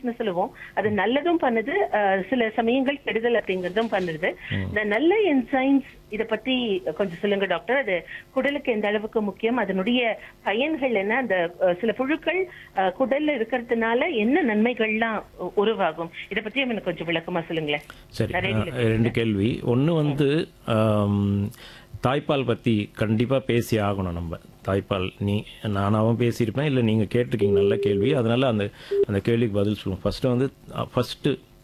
என்சைம்ஸ்னு சொல்லுவோம் அது நல்லதும் பண்ணுது அஹ், சில சமயங்கள் கெடுதல் அப்படிங்கறதும் பண்ணுது இந்த நல்ல என்சைம்ஸ் இத பத்தி கொஞ்சம் சொல்லுங்க டாக்டர் அது குடலுக்கு எந்த அளவுக்கு முக்கியம் அதனுடைய பயன்கள் என்ன அந்த அஹ், சில புழுக்கள் அஹ், குடல்ல இருக்கிறதுனால என்ன நன்மைகள்லாம் உ- உருவாகும் இத பத்தி எனக்கு கொஞ்சம் விளக்கமா சொல்லுங்களேன் சரி நிறைய அஹ், ரெண்டு கேள்வி ஒன்று வந்து ஆம், தாய்ப்பால் பற்றி கண்டிப்பாக பேசி ஆகணும் நம்ம தாய்ப்பால் நீ நானாகவும் பேசியிருப்பேன் இல்லை நீங்கள் கேட்டிருக்கீங்க நல்ல கேள்வி அதனால் அந்த அந்த கேள்விக்கு பதில் சொல்லுவோம் ஃபஸ்ட்டு வந்து ஃபஸ்ட்டு